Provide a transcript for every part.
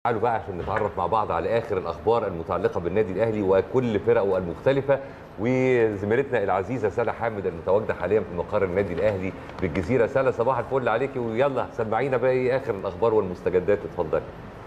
تعالوا بقى عشان نتعرف مع بعض على اخر الاخبار المتعلقه بالنادي الاهلي وكل فرقه المختلفه وزميلتنا العزيزه سلا حامد المتواجده حاليا في مقر النادي الاهلي بالجزيره سلا صباح الفل عليكي ويلا سمعينا بقى ايه اخر الاخبار والمستجدات اتفضلي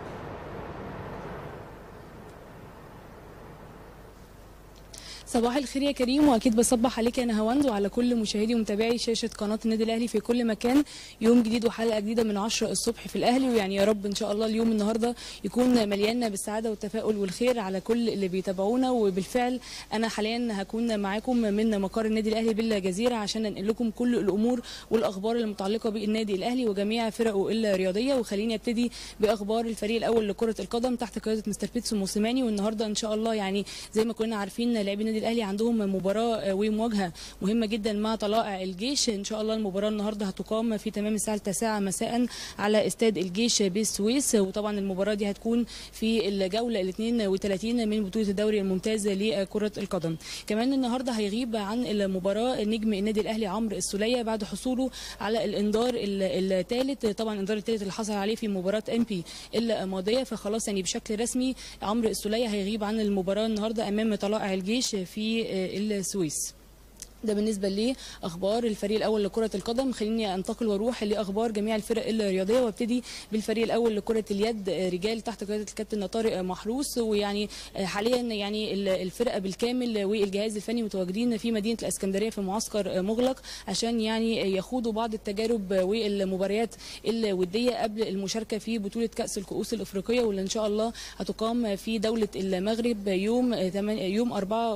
صباح الخير يا كريم واكيد بصبح عليك يا نهاوند وعلى كل مشاهدي ومتابعي شاشه قناه النادي الاهلي في كل مكان يوم جديد وحلقه جديده من 10 الصبح في الاهلي ويعني يا رب ان شاء الله اليوم النهارده يكون مليان بالسعاده والتفاؤل والخير على كل اللي بيتابعونا وبالفعل انا حاليا هكون معاكم من مقر النادي الاهلي بالجزيره عشان انقل لكم كل الامور والاخبار المتعلقه بالنادي الاهلي وجميع فرقه الرياضيه وخليني ابتدي باخبار الفريق الاول لكره القدم تحت قياده مستر بيتسو موسيماني والنهارده ان شاء الله يعني زي ما كنا عارفين لاعبي النادي الاهلي عندهم مباراه ومواجهه مهمه جدا مع طلائع الجيش ان شاء الله المباراه النهارده هتقام في تمام الساعه 9 مساء على استاد الجيش بالسويس وطبعا المباراه دي هتكون في الجوله ال 32 من بطوله الدوري الممتاز لكره القدم كمان النهارده هيغيب عن المباراه نجم النادي الاهلي عمرو السوليه بعد حصوله على الانذار الثالث طبعا الانذار الثالث اللي حصل عليه في مباراه ام بي الماضيه فخلاص يعني بشكل رسمي عمرو السوليه هيغيب عن المباراه النهارده امام طلائع الجيش في السويس ده بالنسبة لأخبار الفريق الأول لكرة القدم خليني أنتقل وأروح لأخبار جميع الفرق الرياضية وابتدي بالفريق الأول لكرة اليد رجال تحت قيادة الكابتن طارق محروس ويعني حاليا يعني الفرقة بالكامل والجهاز الفني متواجدين في مدينة الإسكندرية في معسكر مغلق عشان يعني يخوضوا بعض التجارب والمباريات الودية قبل المشاركة في بطولة كأس الكؤوس الأفريقية واللي إن شاء الله هتقام في دولة المغرب يوم يوم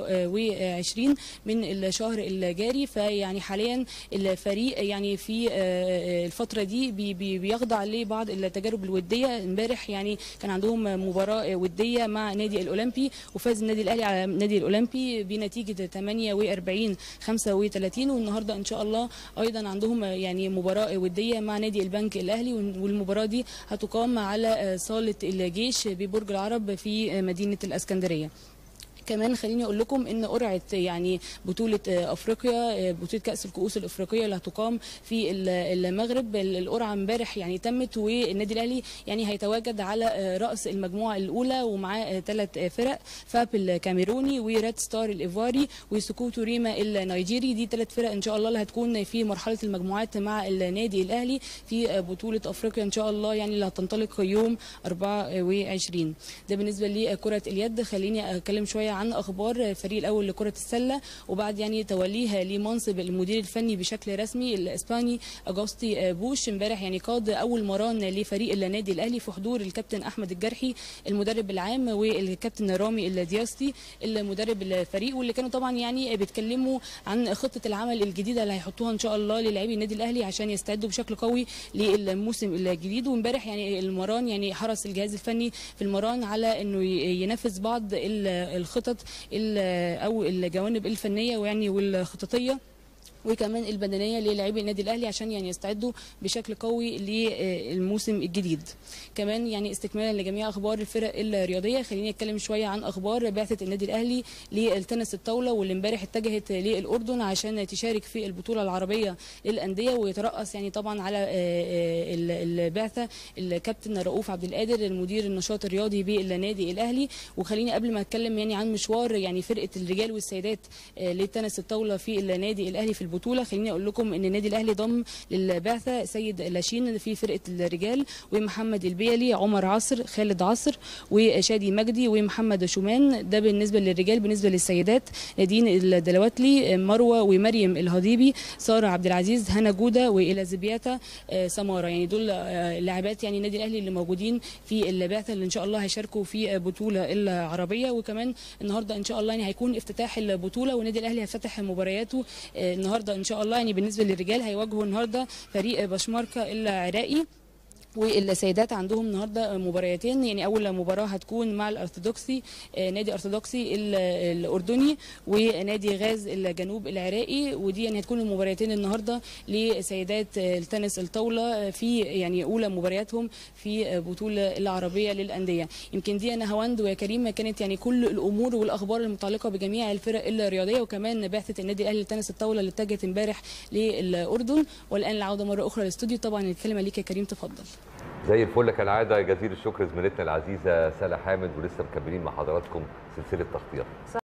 24 من الشهر الجاري فيعني حاليا الفريق يعني في الفتره دي بي بيخضع لبعض التجارب الوديه امبارح يعني كان عندهم مباراه وديه مع نادي الاولمبي وفاز النادي الاهلي على النادي الاولمبي بنتيجه 48 35 والنهارده ان شاء الله ايضا عندهم يعني مباراه وديه مع نادي البنك الاهلي والمباراه دي هتقام على صاله الجيش ببرج العرب في مدينه الاسكندريه كمان خليني اقول لكم ان قرعه يعني بطوله افريقيا بطوله كاس الكؤوس الافريقيه اللي هتقام في المغرب القرعه امبارح يعني تمت والنادي الاهلي يعني هيتواجد على راس المجموعه الاولى ومعاه ثلاث فرق فاب الكاميروني وريد ستار الايفواري وسكوتو ريما النيجيري دي ثلاث فرق ان شاء الله اللي هتكون في مرحله المجموعات مع النادي الاهلي في بطوله افريقيا ان شاء الله يعني اللي هتنطلق يوم 24 ده بالنسبه لكره اليد خليني اتكلم شويه عن اخبار الفريق الاول لكره السله وبعد يعني توليها لمنصب المدير الفني بشكل رسمي الاسباني اجوستي بوش امبارح يعني قاد اول مران لفريق النادي الاهلي في حضور الكابتن احمد الجرحي المدرب العام والكابتن رامي الدياستي المدرب الفريق واللي كانوا طبعا يعني بيتكلموا عن خطه العمل الجديده اللي هيحطوها ان شاء الله للاعبي النادي الاهلي عشان يستعدوا بشكل قوي للموسم الجديد وامبارح يعني المران يعني حرص الجهاز الفني في المران على انه ينفذ بعض الخطط او الجوانب الفنيه ويعني والخططيه وكمان البدنيه للاعبي النادي الاهلي عشان يعني يستعدوا بشكل قوي للموسم الجديد كمان يعني استكمالا لجميع اخبار الفرق الرياضيه خليني اتكلم شويه عن اخبار بعثه النادي الاهلي للتنس الطاوله واللي امبارح اتجهت للاردن عشان تشارك في البطوله العربيه للانديه ويترأس يعني طبعا على البعثه الكابتن رؤوف عبد القادر المدير النشاط الرياضي بالنادي الاهلي وخليني قبل ما اتكلم يعني عن مشوار يعني فرقه الرجال والسيدات للتنس الطاوله في النادي الاهلي في البطوله خليني اقول لكم ان النادي الاهلي ضم للبعثه سيد لاشين في فرقه الرجال ومحمد البيلي عمر عصر خالد عصر وشادي مجدي ومحمد شومان ده بالنسبه للرجال بالنسبه للسيدات نادين الدلواتلي مروه ومريم الهضيبي ساره عبد العزيز هنا جوده واليزابياتا سماره يعني دول لاعبات يعني النادي الاهلي اللي موجودين في البعثه اللي ان شاء الله هيشاركوا في بطوله العربيه وكمان النهارده ان شاء الله يعني هيكون افتتاح البطوله والنادي الاهلي هيفتح مبارياته النهارده ان شاء الله يعني بالنسبه للرجال هيواجهوا النهارده فريق بشماركه العراقي والسيدات عندهم النهارده مباريتين يعني اول مباراه هتكون مع الارثوذكسي نادي ارثوذكسي الاردني ونادي غاز الجنوب العراقي ودي يعني هتكون المباريتين النهارده لسيدات التنس الطاوله في يعني اولى مبارياتهم في بطوله العربيه للانديه يمكن دي انا هوند ويا كريم كانت يعني كل الامور والاخبار المتعلقه بجميع الفرق الرياضيه وكمان بعثه النادي الاهلي للتنس الطاوله اللي اتجهت امبارح للاردن والان العوده مره اخرى للاستوديو طبعا الكلمه ليك يا كريم تفضل زي الفل كالعاده جزيل الشكر زميلتنا العزيزه سلا حامد ولسه مكملين مع حضراتكم سلسله تغطيات